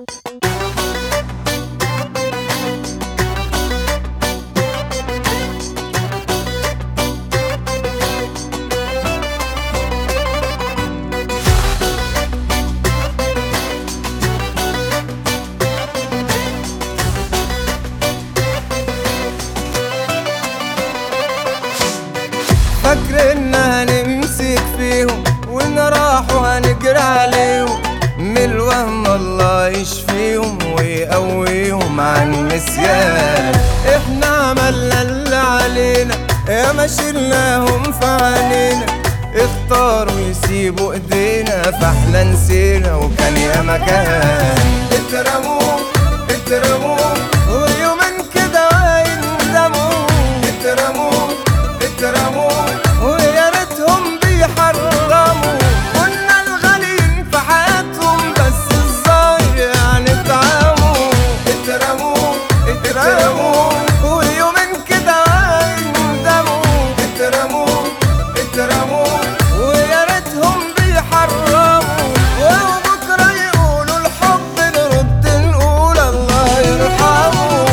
فاكر ان هنمسك فيهم وان راحوا هنجري عليهم من الوهم الله يشفيهم ويقويهم عن النسيان احنا عملنا اللي علينا يا ما شلناهم في عينينا اختاروا يسيبوا ايدينا فاحنا نسينا وكان يا مكان اترموا اترموا ويومين كده ويندموا اترموا اترموا ويا ريتهم بيحرموا كنا الغاليين في حياتهم بس الظاهر يعني اتعموا اترموا اترموا ويومين كده ويندموا اترموا اترموا ويا ريتهم بيحرموا وبكره يقولوا الحب نرد نقول الله يرحمه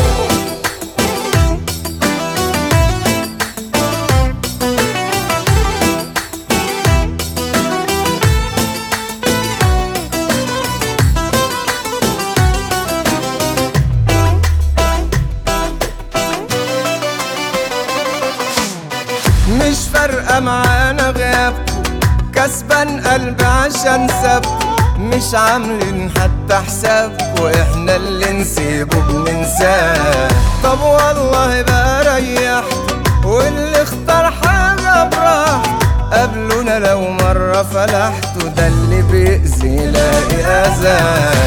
مش فارقة معانا غيابكم كسبان قلبي عشان سابكم مش عاملين حتى حسابكم احنا اللي نسيبه بننساه طب والله بقى ريحت واللي اختار حاجة براحته قابلونا لو مرة فلحتوا ده اللي بيأذي يلاقي أذى